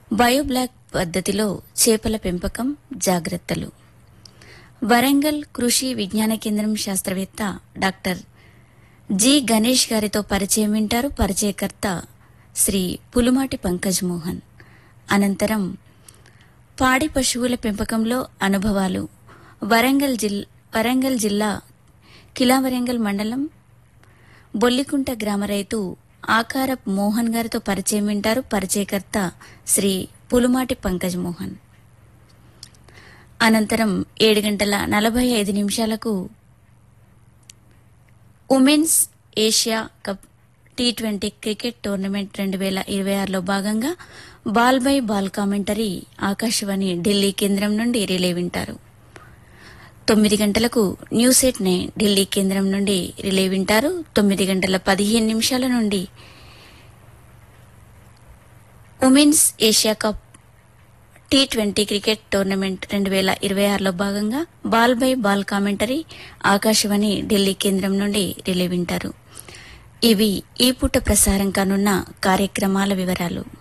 బయోబ్లాక్ పద్ధతిలో చేపల పెంపకం జాగ్రత్తలు వరంగల్ కృషి విజ్ఞాన కేంద్రం శాస్త్రవేత్త డాక్టర్ జి గణేష్ గారితో పరిచయం వింటారు పరిచయకర్త శ్రీ పులుమాటి పంకజ్ మోహన్ అనంతరం పాడి పశువుల పెంపకంలో అనుభవాలు వరంగల్ జిల్ వరంగల్ జిల్లా కిలావరంగల్ మండలం బొల్లికుంట గ్రామ రైతు ఆకారప్ మోహన్ గారితో పరిచయం వింటారు పరిచయకర్త శ్రీ పులుమాటి పంకజ్ మోహన్ అనంతరం ఏడు గంటల నలభై ఐదు నిమిషాలకు women's Asia cup T twenty cricket tournament రెండు వేల ఇరవై ఆరులో భాగంగా ball by ball commentary Akashvani Delhi కేంద్రం నుండి రిలే వింటారు తొమ్మిది గంటలకు న్యూస్ ఎట్ నైన్ ఢిల్లీ కేంద్రం నుండి రిలే వింటారు తొమ్మిది గంటల పదిహేను నిమిషాల నుండి women's Asia cup T twenty cricket tournament రెండు వేల ఇరవై ఆరులో భాగంగా ball by ball commentary Akashvani Delhi కేంద్రం నుండి రిలే వింటారు ఇవి ఈ పూట ప్రసారం కానున్న కార్యక్రమాల వివరాలు